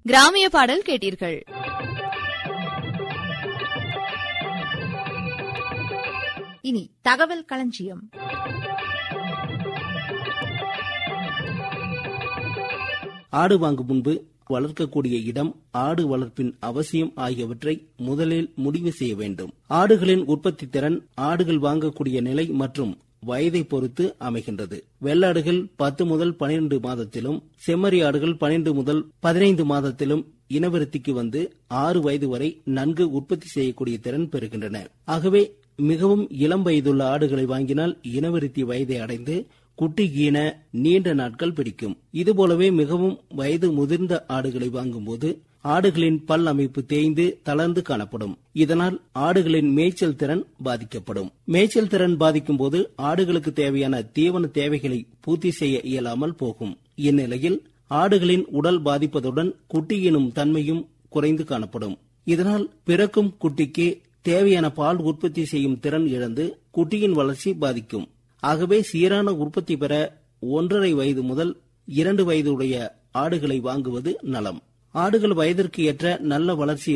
கிராமிய பாடல் கேட்டீர்கள் இனி தகவல் களஞ்சியம் ஆடு வாங்கும் முன்பு வளர்க்கக்கூடிய இடம் ஆடு வளர்ப்பின் அவசியம் ஆகியவற்றை முதலில் முடிவு செய்ய வேண்டும் ஆடுகளின் உற்பத்தி திறன் ஆடுகள் வாங்கக்கூடிய நிலை மற்றும் வயதை பொறுத்து அமைகின்றது வெள்ளாடுகள் பத்து முதல் பனிரெண்டு மாதத்திலும் செம்மறி ஆடுகள் பனிரெண்டு முதல் பதினைந்து மாதத்திலும் இனவிருத்திக்கு வந்து ஆறு வயது வரை நன்கு உற்பத்தி செய்யக்கூடிய திறன் பெறுகின்றன ஆகவே மிகவும் இளம் வயதுள்ள ஆடுகளை வாங்கினால் இனவிருத்தி வயதை அடைந்து குட்டி ஈன நீண்ட நாட்கள் பிடிக்கும் இதுபோலவே மிகவும் வயது முதிர்ந்த ஆடுகளை வாங்கும்போது ஆடுகளின் பல் அமைப்பு தேய்ந்து தளர்ந்து காணப்படும் இதனால் ஆடுகளின் மேய்ச்சல் திறன் பாதிக்கப்படும் மேய்ச்சல் திறன் பாதிக்கும் போது ஆடுகளுக்கு தேவையான தீவன தேவைகளை பூர்த்தி செய்ய இயலாமல் போகும் இந்நிலையில் ஆடுகளின் உடல் பாதிப்பதுடன் குட்டியினும் தன்மையும் குறைந்து காணப்படும் இதனால் பிறக்கும் குட்டிக்கு தேவையான பால் உற்பத்தி செய்யும் திறன் இழந்து குட்டியின் வளர்ச்சி பாதிக்கும் ஆகவே சீரான உற்பத்தி பெற ஒன்றரை வயது முதல் இரண்டு வயது உடைய ஆடுகளை வாங்குவது நலம் ஆடுகள் வயதிற்கு ஏற்ற நல்ல வளர்ச்சி